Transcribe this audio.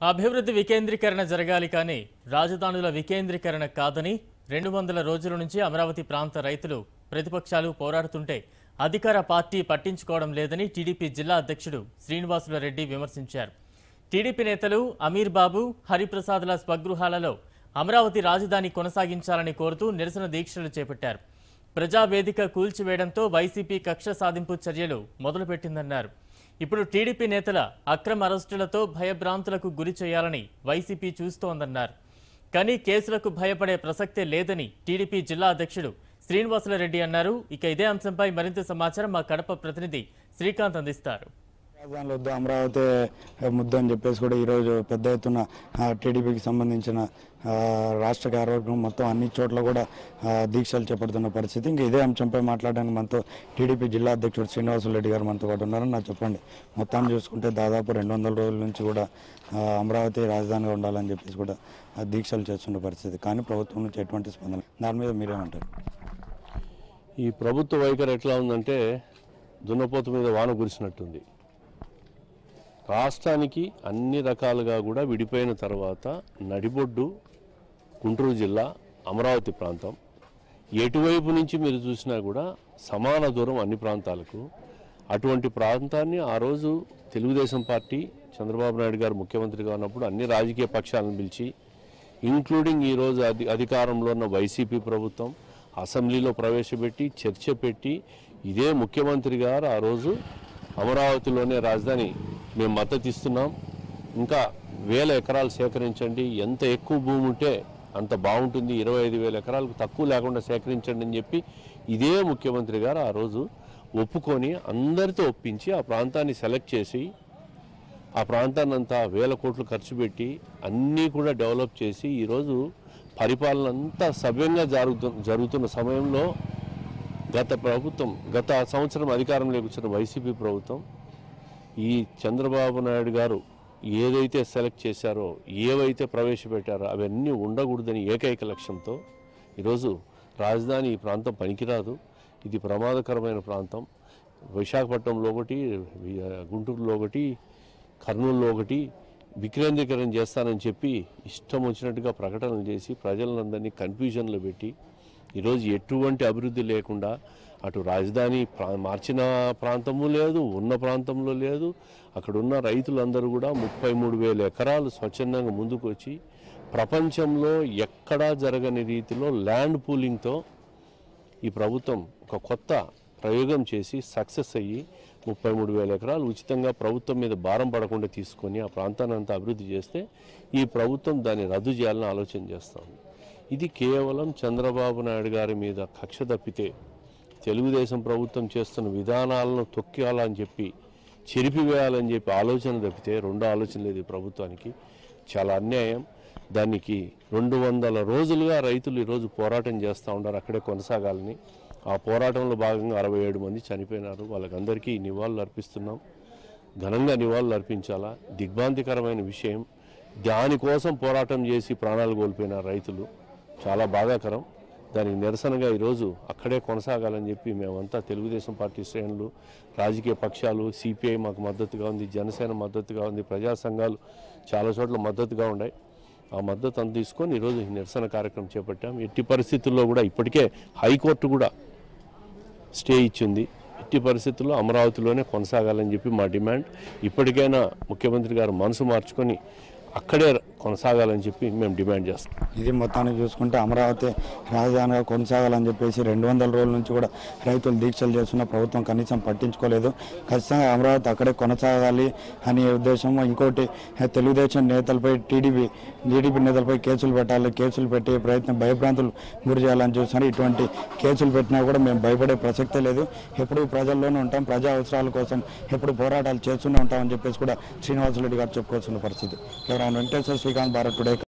అభివృద్ధి వికేంద్రీకరణ జరగాలి కానీ రాజధానుల వికేంద్రీకరణ కాదని రెండు వందల రోజుల నుంచి అమరావతి ప్రాంత రైతులు ప్రతిపక్షాలు పోరాడుతుంటే అధికార పార్టీ పట్టించుకోవడం లేదని టీడీపీ జిల్లా అధ్యక్షుడు శ్రీనివాసుల రెడ్డి విమర్శించారు టీడీపీ నేతలు అమీర్ బాబు హరిప్రసాద్ల స్వగృహాలలో అమరావతి రాజధాని కొనసాగించాలని కోరుతూ నిరసన దీక్షలు చేపట్టారు ప్రజావేదిక కూల్చివేయడంతో వైసీపీ కక్ష సాధింపు చర్యలు మొదలుపెట్టిందన్నారు ఇప్పుడు టీడీపీ నేతల అక్రమ అరెస్టులతో భయభ్రాంతులకు గురి చేయాలని వైసీపీ చూస్తోందన్నారు కానీ కేసులకు భయపడే ప్రసక్తే లేదని టీడీపీ జిల్లా అధ్యక్షుడు శ్రీనివాసులరెడ్డి అన్నారు ఇక ఇదే అంశంపై మరింత సమాచారం మా కడప ప్రతినిధి శ్రీకాంత్ అందిస్తారు రాజధానిలో వద్దు అమరావతి ముద్దు అని చెప్పేసి కూడా ఈరోజు పెద్ద ఎత్తున ఆ, టీడీపీకి సంబంధించిన ఆ, రాష్ట్ర కార్యవర్గం మొత్తం అన్ని చోట్ల కూడా ఆ, దీక్షలు చేపడుతున్న పరిస్థితి ఇంకా ఇదే అంశంపై మాట్లాడడానికి మనతో టీడీపీ జిల్లా అధ్యక్షుడు శ్రీనివాసులు రెడ్డి గారు మనతో పాటు ఉన్నారు నాకు చెప్పండి మొత్తాన్ని చూసుకుంటే దాదాపు రెండు వందల రోజుల నుంచి కూడా ఆ, అమరావతి రాజధానిగా ఉండాలని చెప్పేసి కూడా ఆ, దీక్షలు చేస్తున్న పరిస్థితి కానీ ప్రభుత్వం నుంచి ఎటువంటి స్పందన దాని మీద మీరేమంటారు ఈ ప్రభుత్వ వైఖరి ఎట్లా ఉందంటే దున్నపోతు మీద వాన కురిసినట్టుంది రాష్ట్రానికి అన్ని రకాలుగా కూడా విడిపోయిన తర్వాత నడిబొడ్డు గుంటూరు జిల్లా అమరావతి ప్రాంతం ఎటువైపు నుంచి మీరు చూసినా కూడా సమాన దూరం అన్ని ప్రాంతాలకు అటువంటి ప్రాంతాన్ని ఆ రోజు తెలుగుదేశం పార్టీ చంద్రబాబు నాయుడు గారు ముఖ్యమంత్రిగా ఉన్నప్పుడు అన్ని రాజకీయ పక్షాలను పిలిచి ఇంక్లూడింగ్ ఈరోజు అధి అధికారంలో ఉన్న వైసీపీ ప్రభుత్వం అసెంబ్లీలో ప్రవేశపెట్టి చర్చ పెట్టి ఇదే ముఖ్యమంత్రి గారు ఆ రోజు అమరావతిలోనే రాజధాని మేము మద్దతు ఇస్తున్నాం ఇంకా వేల ఎకరాలు సేకరించండి ఎంత ఎక్కువ భూమి ఉంటే అంత బాగుంటుంది ఇరవై ఐదు వేల ఎకరాలకు తక్కువ లేకుండా సేకరించండి అని చెప్పి ఇదే ముఖ్యమంత్రి గారు ఆ రోజు ఒప్పుకొని అందరితో ఒప్పించి ఆ ప్రాంతాన్ని సెలెక్ట్ చేసి ఆ ప్రాంతాన్ని అంతా వేల కోట్లు ఖర్చు పెట్టి అన్నీ కూడా డెవలప్ చేసి ఈరోజు పరిపాలన అంతా సవ్యంగా జరుగుతు జరుగుతున్న సమయంలో గత ప్రభుత్వం గత సంవత్సరం అధికారంలోకి వచ్చిన వైసీపీ ప్రభుత్వం ఈ చంద్రబాబు నాయుడు గారు ఏదైతే సెలెక్ట్ చేశారో ఏవైతే ప్రవేశపెట్టారో అవన్నీ ఉండకూడదని ఏకైక లక్ష్యంతో ఈరోజు రాజధాని ఈ ప్రాంతం పనికిరాదు ఇది ప్రమాదకరమైన ప్రాంతం విశాఖపట్నంలో ఒకటి వి- గుంటూరులో ఒకటి కర్నూలులో ఒకటి వికేంద్రీకరణ చేస్తానని చెప్పి ఇష్టం వచ్చినట్టుగా ప్రకటనలు చేసి ప్రజలందరినీ కన్ఫ్యూజన్లో పెట్టి ఈరోజు ఎటువంటి అభివృద్ధి లేకుండా అటు రాజధాని ప్రా మార్చిన ప్రాంతము లేదు ఉన్న ప్రాంతంలో లేదు అక్కడ ఉన్న రైతులందరూ కూడా ముప్పై మూడు వేల ఎకరాలు స్వచ్ఛందంగా ముందుకు వచ్చి ప్రపంచంలో ఎక్కడా జరగని రీతిలో ల్యాండ్ పూలింగ్తో ఈ ప్రభుత్వం ఒక కొత్త ప్రయోగం చేసి సక్సెస్ అయ్యి ముప్పై మూడు వేల ఎకరాలు ఉచితంగా ప్రభుత్వం మీద భారం పడకుండా తీసుకొని ఆ ప్రాంతాన్ని అంతా అభివృద్ధి చేస్తే ఈ ప్రభుత్వం దాన్ని రద్దు చేయాలని ఆలోచన చేస్తూ ఉంది ఇది కేవలం చంద్రబాబు నాయుడు గారి మీద కక్ష తప్పితే తెలుగుదేశం ప్రభుత్వం చేస్తున్న విధానాలను తొక్కాలని చెప్పి చెరిపివేయాలని చెప్పి ఆలోచన తప్పితే రెండో ఆలోచన లేదు ఈ ప్రభుత్వానికి చాలా అన్యాయం దానికి రెండు వందల రోజులుగా రైతులు ఈరోజు పోరాటం చేస్తూ ఉన్నారు అక్కడే కొనసాగాలని ఆ పోరాటంలో భాగంగా అరవై ఏడు మంది చనిపోయినారు వాళ్ళకందరికీ నివాళులు అర్పిస్తున్నాం ఘనంగా నివాళులు అర్పించాలా దిగ్భ్రాంతికరమైన విషయం దానికోసం పోరాటం చేసి ప్రాణాలు కోల్పోయిన రైతులు చాలా బాధాకరం దానికి నిరసనగా ఈరోజు అక్కడే కొనసాగాలని చెప్పి మేమంతా తెలుగుదేశం పార్టీ శ్రేణులు రాజకీయ పక్షాలు సిపిఐ మాకు మద్దతుగా ఉంది జనసేన మద్దతుగా ఉంది ప్రజా సంఘాలు చాలా చోట్ల మద్దతుగా ఉన్నాయి ఆ మద్దతు అంత తీసుకొని ఈరోజు ఈ నిరసన కార్యక్రమం చేపట్టాం ఎట్టి పరిస్థితుల్లో కూడా ఇప్పటికే హైకోర్టు కూడా స్టే ఇచ్చింది ఎట్టి పరిస్థితుల్లో అమరావతిలోనే కొనసాగాలని చెప్పి మా డిమాండ్ ఇప్పటికైనా ముఖ్యమంత్రి గారు మనసు మార్చుకొని అక్కడే కొనసాగాలని చెప్పి మేము డిమాండ్ చేస్తాం ఇది మొత్తానికి చూసుకుంటే అమరావతి రాజధానిగా కొనసాగాలని చెప్పేసి రెండు వందల రోజుల నుంచి కూడా రైతులు దీక్షలు చేస్తున్న ప్రభుత్వం కనీసం పట్టించుకోలేదు ఖచ్చితంగా అమరావతి అక్కడే కొనసాగాలి అనే ఉద్దేశం ఇంకోటి తెలుగుదేశం నేతలపై టీడీపీ టీడీపీ నేతలపై కేసులు పెట్టాలి కేసులు పెట్టి ప్రయత్నం భయభ్రాంతులు గురి చేయాలని చూస్తున్నారు ఇటువంటి కేసులు పెట్టినా కూడా మేము భయపడే ప్రసక్తే లేదు ఎప్పుడు ప్రజల్లోనే ఉంటాం ప్రజా అవసరాల కోసం ఎప్పుడు పోరాటాలు చేస్తూనే ఉంటామని చెప్పేసి కూడా శ్రీనివాసరెడ్డి గారు చెప్పుకోవాల్సిన పరిస్థితి కేవలం వెంకటేశ్వర శ్రీకాంత్ భారత్ టుడే